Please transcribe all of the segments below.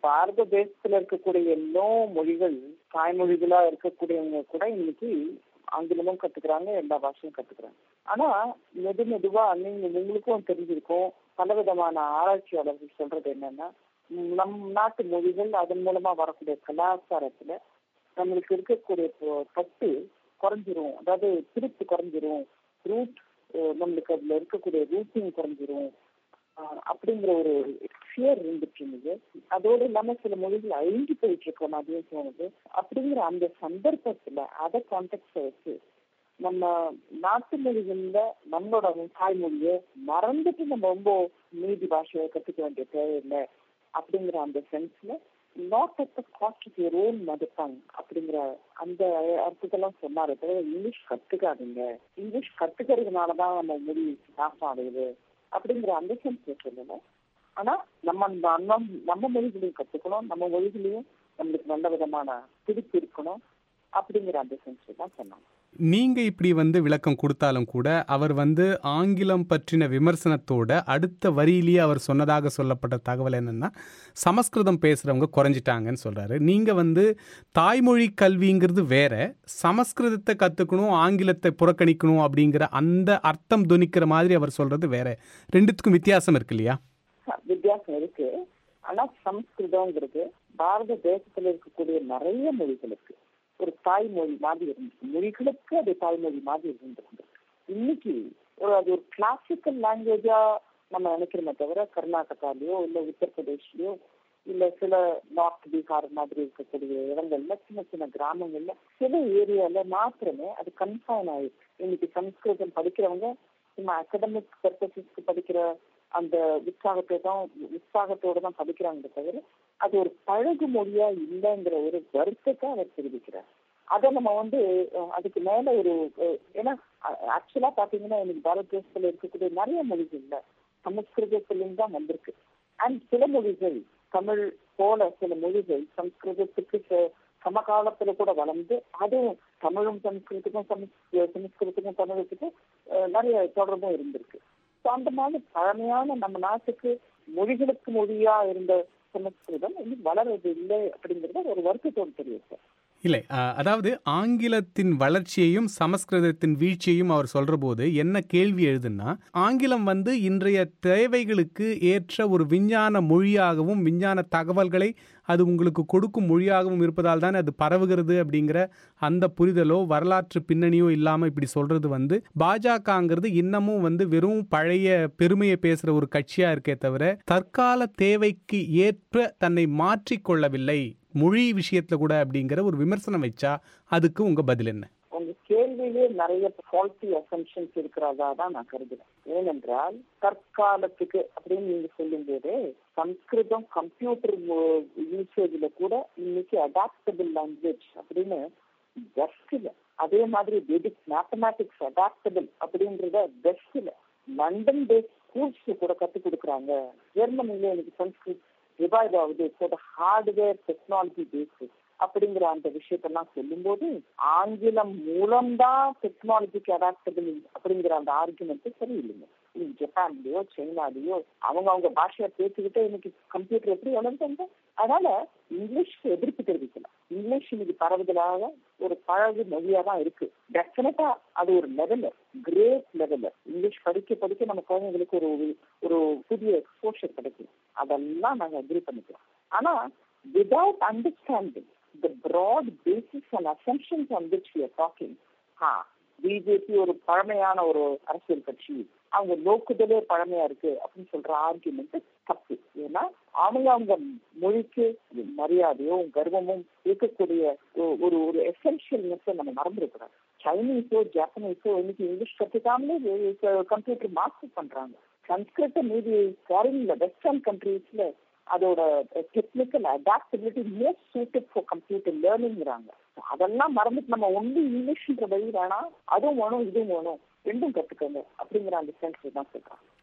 பாரத தேசத்துல இருக்கக்கூடிய எல்லா மொழிகள் தாய்மொழிகளா இருக்கக்கூடியவங்க கூட இன்னைக்கு ஆங்கிலமும் கத்துக்கிறாங்க எல்லா பாஷையும் கத்துக்கிறாங்க ஆனா மெது மெதுவா நீங்க உங்களுக்கும் தெரிஞ்சிருக்கும் பலவிதமான ஆராய்ச்சியாளர்கள் சொல்றது என்னன்னா நம் நாட்டு மொழிகள் அதன் மூலமா வரக்கூடிய கலாச்சாரத்துல நம்மளுக்கு இருக்கக்கூடிய பட்டு குறைஞ்சிரும் அதாவது திருப்தி குறைஞ்சிரும் ரூட் நம்மளுக்கு அதுல இருக்கக்கூடிய ரூட்டிங் குறைஞ்சிரும் அப்படிங்கிற ஒரு ஃபியர் இருந்துட்டு இருந்தது அதோடு இல்லாம சில மொழிகள் அழிஞ்சு போயிட்டு இருக்க மாதிரியும் தோணுது அப்படிங்கிற அந்த சந்தர்ப்பத்துல அதை கான்டெக்ட் வச்சு நம்ம நாட்டு மொழிகள்ல நம்மளோட தாய்மொழியை மறந்துட்டு நம்ம ரொம்ப மீதி பாஷையை கத்துக்க வேண்டிய தேவையில்லை அப்படிங்கிற அந்த சென்ஸ்ல not at the cost of your own mother tongue அப்படிங்கிற அந்த அர்த்தத்தெல்லாம் சொன்னாரு தவிர இங்கிலீஷ் கத்துக்காதீங்க இங்கிலீஷ் கத்துக்கிறதுனாலதான் நம்ம மொழி நாசம் அடையுது அப்படிங்கிற அந்த சென்ஸ் சொல்லல ஆனா நம்ம நம்ம நம்ம மொழிகளையும் கத்துக்கணும் நம்ம மொழிகளையும் நம்மளுக்கு நல்ல விதமான பிடிப்பு இருக்கணும் அப்படிங்கிற அந்த சென்ஸ் தான் சொன்னாங்க நீங்க இப்படி வந்து விளக்கம் கொடுத்தாலும் கூட அவர் வந்து ஆங்கிலம் பற்றின விமர்சனத்தோட அடுத்த வரியிலேயே அவர் சொன்னதாக சொல்லப்பட்ட தகவல் என்னன்னா சமஸ்கிருதம் பேசுறவங்க குறைஞ்சிட்டாங்கன்னு சொல்றாரு நீங்க வந்து தாய்மொழி கல்விங்கிறது வேற சமஸ்கிருதத்தை கத்துக்கணும் ஆங்கிலத்தை புறக்கணிக்கணும் அப்படிங்கிற அந்த அர்த்தம் துணிக்கிற மாதிரி அவர் சொல்றது வேற ரெண்டுத்துக்கும் வித்தியாசம் இருக்கு இல்லையா வித்தியாசம் இருக்கு ஆனா சமஸ்கிருதங்கிறது பாரத தேசத்துல இருக்கக்கூடிய நிறைய மொழிகளுக்கு ஒரு தாய்மொழி மாதிரி இருந்துச்சு மொழிகளுக்கு அது தாய்மொழி மாதிரி இருந்திருக்கு இன்னைக்கு ஒரு அது ஒரு கிளாசிக்கல் லாங்குவேஜா நம்ம நினைக்கிறோமே தவிர கர்நாடகாலயோ இல்ல உத்தரப்பிரதேஷ்லயோ இல்ல சில நார்த் பீகார் மாதிரி இருக்கக்கூடிய இடங்கள்ல சின்ன சின்ன கிராமங்கள்ல சில ஏரியால மாத்திரமே அது கன்ஃபைன் ஆயிருக்கு இன்னைக்கு சம்ஸ்கிருதம் படிக்கிறவங்க சும்மா அகடமிக் பர்பஸஸ்க்கு படிக்கிற அந்த உற்சாகத்தை தான் உற்சாகத்தோட தான் படிக்கிறாங்க தவிர அது ஒரு பழகு மொழியா இல்லைங்கிற ஒரு வருத்தத்தை அவர் தெரிவிக்கிறார் அதை நம்ம வந்து அதுக்கு மேல ஒரு ஏன்னா ஆக்சுவலா பாத்தீங்கன்னா எனக்கு பாரத தேசத்துல இருக்கக்கூடிய நிறைய மொழிகள்ல சமஸ்கிருதத்திலிருந்து தான் வந்திருக்கு அண்ட் சில மொழிகள் தமிழ் போல சில மொழிகள் சம்ஸ்கிருதத்துக்கு சமகாலத்துல கூட வளர்ந்து அதுவும் தமிழும் சமஸ்கிருதத்துக்கும் சமஸ்கிருதத்துக்கும் தமிழுக்கும் நிறைய தொடர்பும் இருந்திருக்கு அந்த மாதிரி பழமையான நம்ம நாட்டுக்கு மொழிகளுக்கு மொழியா இருந்த சமஸ்கிருதம் இன்னும் வளர்றது இல்லை அப்படிங்கறது ஒரு வருத்தத்தோடு தெரியுது இல்லை அதாவது ஆங்கிலத்தின் வளர்ச்சியையும் சமஸ்கிருதத்தின் வீழ்ச்சியையும் அவர் சொல்ற போது என்ன கேள்வி எழுதுன்னா ஆங்கிலம் வந்து இன்றைய தேவைகளுக்கு ஏற்ற ஒரு விஞ்ஞான மொழியாகவும் விஞ்ஞான தகவல்களை அது உங்களுக்கு கொடுக்கும் மொழியாகவும் இருப்பதால் தான் அது பரவுகிறது அப்படிங்கிற அந்த புரிதலோ வரலாற்று பின்னணியோ இல்லாமல் இப்படி சொல்றது வந்து பாஜகங்கிறது இன்னமும் வந்து வெறும் பழைய பெருமையை பேசுற ஒரு கட்சியா இருக்கே தவிர தற்கால தேவைக்கு ஏற்ப தன்னை மாற்றிக்கொள்ளவில்லை மொழி விஷயத்துல கூட அப்படிங்கிற ஒரு விமர்சனம் வச்சா அதுக்கு உங்க பதில் என்ன உங்க கேள்வியிலே நிறைய ஃபால்ட்டி அசம்ஷன்ஸ் இருக்கிறதா தான் நான் கருதுறேன் ஏனென்றால் தற்காலத்துக்கு அப்படின்னு நீங்க சொல்லும் போது சம்ஸ்கிருதம் கம்ப்யூட்டர் யூசேஜ்ல கூட இன்னைக்கு அடாப்டபிள் லாங்குவேஜ் அப்படின்னு பெஸ்ட்ல அதே மாதிரி வெடிக் மேத்தமேட்டிக்ஸ் அடாப்டபிள் அப்படின்றத பெஸ்ட்ல லண்டன் பேஸ்ட் ஸ்கூல்ஸ் கூட கத்துக் கொடுக்குறாங்க ஜெர்மனில எனக்கு சம்ஸ்கிருத் ரிவைவ் ஆகுது for the hardware technology basis அப்படிங்கிற அந்த விஷயத்தெல்லாம் சொல்லும்போது ஆங்கிலம் மூலம்தான் டெக்னாலஜிக்கு அடாப்டபிள் அப்படிங்கிற அந்த ஆர்குமெண்ட் சரியில்லைங்க ஜப்பான்லயோ சைனாலயோ அவங்க அவங்க பாஷையை பேசிக்கிட்டே இன்னைக்கு கம்ப்யூட்டர் எப்படி வளர்ந்தாங்க அதனால இங்கிலீஷ்க்கு எதிர்ப்பு தெரிவிக்கலாம் இங்கிலீஷ் இன்னைக்கு பரவுதலாக ஒரு பழகு மொழியா தான் இருக்கு டெஃபினட்டா அது ஒரு லெவல் கிரேட் லெவல் இங்கிலீஷ் படிக்க படிக்க நம்ம குழந்தைங்களுக்கு ஒரு ஒரு புதிய எக்ஸ்போஷர் கிடைக்கும் அதெல்லாம் நாங்க அக்ரி பண்ணிக்கிறோம் ஆனா without understanding the broad basis and assumptions on which we are talking ஹா பிஜேபி ஒரு பழமையான ஒரு அரசியல் கட்சி அவங்க நோக்குதலே பழமையா இருக்கு அப்படின்னு சொல்ற ஆர்குமெண்ட் தப்பு ஏன்னா அவங்க அவங்க மொழிக்கு மரியாதையும் கர்வமும் இருக்கக்கூடிய ஒரு ஒரு எசென்ஷியல்னஸ் நம்ம மறந்துடக்கூடாது சைனீஸோ ஜாப்பனீஸோ இன்னைக்கு இங்கிலீஷ் கத்துக்காமலே கம்ப்யூட்டர் மாஸ்டர் பண்றாங்க சன்ஸ்கிருத மீதி ஃபாரின்ல வெஸ்டர்ன் கண்ட்ரீஸ்ல அதோட technical adaptability most suited for computer லேர்னிங்கிறாங்க அதெல்லாம் மறந்துட்டு நம்ம ஒன்லி இங்கிலீஷ்ன்ற வழி வேணாம் அதுவும் வேணும் இதுவும் வேணும் ரெண்டும் கத்துக்கோங்க அப்படிங்கிற அந்த சென்ஸ் தான் சொல்றாங்க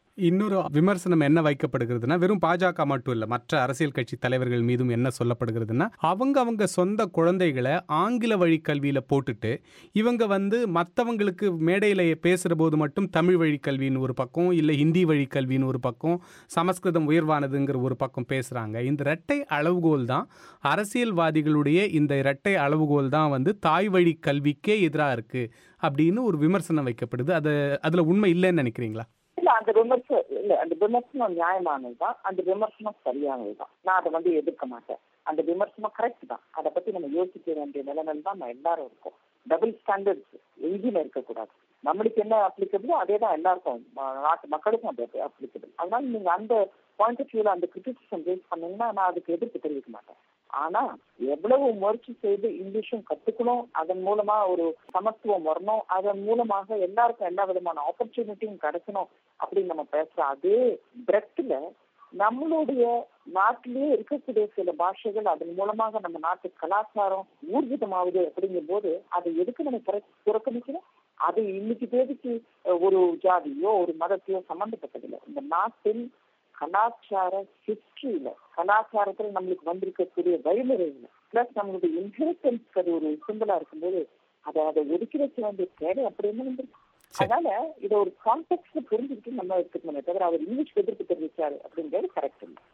இன்னொரு விமர்சனம் என்ன வைக்கப்படுகிறதுனா வெறும் பாஜக மட்டும் இல்லை மற்ற அரசியல் கட்சி தலைவர்கள் மீதும் என்ன சொல்லப்படுகிறதுனா அவங்க அவங்க சொந்த குழந்தைகளை ஆங்கில வழி கல்வியில் போட்டுட்டு இவங்க வந்து மற்றவங்களுக்கு மேடையில் பேசுகிற போது மட்டும் தமிழ் வழி கல்வின்னு ஒரு பக்கம் இல்லை ஹிந்தி வழி கல்வின்னு ஒரு பக்கம் சமஸ்கிருதம் உயர்வானதுங்கிற ஒரு பக்கம் பேசுகிறாங்க இந்த இரட்டை அளவுகோல் தான் அரசியல்வாதிகளுடைய இந்த இரட்டை அளவுகோல் தான் வந்து தாய் வழி கல்விக்கே எதிராக இருக்குது அப்படின்னு ஒரு விமர்சனம் வைக்கப்படுது அது அதில் உண்மை இல்லைன்னு நினைக்கிறீங்களா இல்ல அந்த விமர்சனம் இல்ல அந்த விமர்சனம் நியாயமானதுதான் அந்த விமர்சனம் சரியானதுதான் நான் அதை வந்து எதிர்க்க மாட்டேன் அந்த விமர்சனம் கரெக்ட் தான் அதை பத்தி நம்ம யோசிக்க வேண்டிய நிலைமையில் தான் நம்ம எல்லாரும் இருக்கோம் டபுள் ஸ்டாண்டர்ட்ஸ் எங்கேயுமே இருக்கக்கூடாது நம்மளுக்கு என்ன அப்ளிகபிளோ அதே தான் எல்லாருக்கும் நாட்டு மக்களுக்கும் அது அப்ளிகபிள் அதனால நீங்க அந்த பாயிண்ட் ஆஃப் வியூல அந்த கிரிட்டிசிசம் ரேஸ் பண்ணீங்கன்னா நான் அதுக்கு எதிர்ப்பு தெரிவிக்க மாட்டேன் ஆனா எவ்வளவு முயற்சி செய்து இங்கிலீஷும் கத்துக்கணும் அதன் மூலமா ஒரு சமத்துவம் வரணும் அதன் மூலமாக எல்லாருக்கும் எல்லா விதமான ஆப்பர்ச்சுனிட்டியும் கிடைக்கணும் அப்படின்னு நம்ம பேசுற அதே பிரெத்துல நம்மளுடைய நாட்டிலேயே இருக்கக்கூடிய சில பாஷைகள் அதன் மூலமாக நம்ம நாட்டு கலாச்சாரம் ஊர்ஜிதமாகுது அப்படிங்கும் போது அதை எதுக்கு நம்ம புறக்கணிக்கணும் அது இன்னைக்கு தேதிக்கு ஒரு ஜாதியோ ஒரு மதத்தையோ சம்பந்தப்பட்டதில்லை இந்த நாட்டின் கலாச்சார ஹிஸ்டரியில கலாச்சாரத்துல நம்மளுக்கு வந்திருக்கக்கூடிய வழிமுறையில பிளஸ் நம்மளுடைய இன்ஹெரிட்டன்ஸ் அது ஒரு சிம்பிளா இருக்கும்போது அதை அதை ஒதுக்கி வைக்க வேண்டிய தேவை அப்படின்னு வந்திருக்கு அதனால இதை ஒரு கான்டெக்ட் புரிஞ்சுக்கிட்டு நம்ம எடுத்துக்கணுமே தவிர அவர் இங்கிலீஷ் எதிர்ப்பு தெரிவிச்சாரு அப்படிங்கிறது கரெக்ட் இல்லை